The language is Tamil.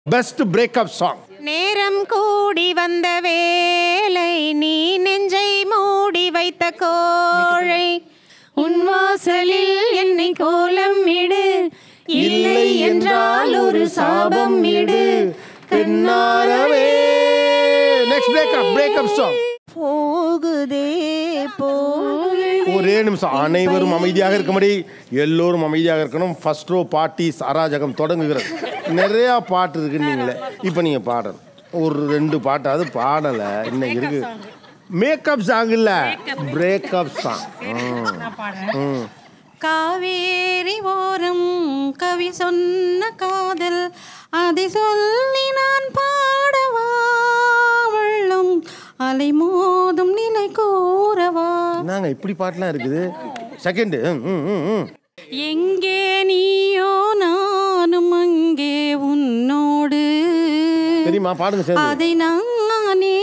பெஸ்ட் பிரேக்கப் சாங் நேரம் கூடி வந்த வேலை நீ நெஞ்சை மூடி வைத்த கோழை உன் வாசலில் என்னை கோலம் இடு இல்லை என்றால் ஒரு சாபம் இடு பின்னாரவே நெக்ஸ்ட் பிரேக்கப் பிரேக்கப் சாங் போகுதே போகுதே ஒரே நிமிஷம் அனைவரும் அமைதியாக இருக்கும்படி எல்லோரும் அமைதியாக இருக்கணும் ஃபர்ஸ்ட் ரோ பார்ட்டிஸ் அராஜகம் தொடங்குகிறது நிறையா பாட்டு இருக்குன்னு நீங்களே இப்போ நீங்கள் பாடணும் ஒரு ரெண்டு பாட்டாவது பாடலை இன்னைக்கு இருக்கு மேக்கப் சாங் இல்லை பிரேக்கப் சாங் ம் காவேரி ஓரம் கவி சொன்ன காதல் அதை சொல்லி நான் பாடவா வெள்ளம் அலை மோதும் நிலை கூறவா என்னங்க இப்படி பாட்டுலாம் இருக்குது செகண்டு ம் ம் ம் ம் எங்கே நீயோ நானும் அங்கே உன்னோடு தெரியுமா பாடுங்க சேர்ந்து அதை நானே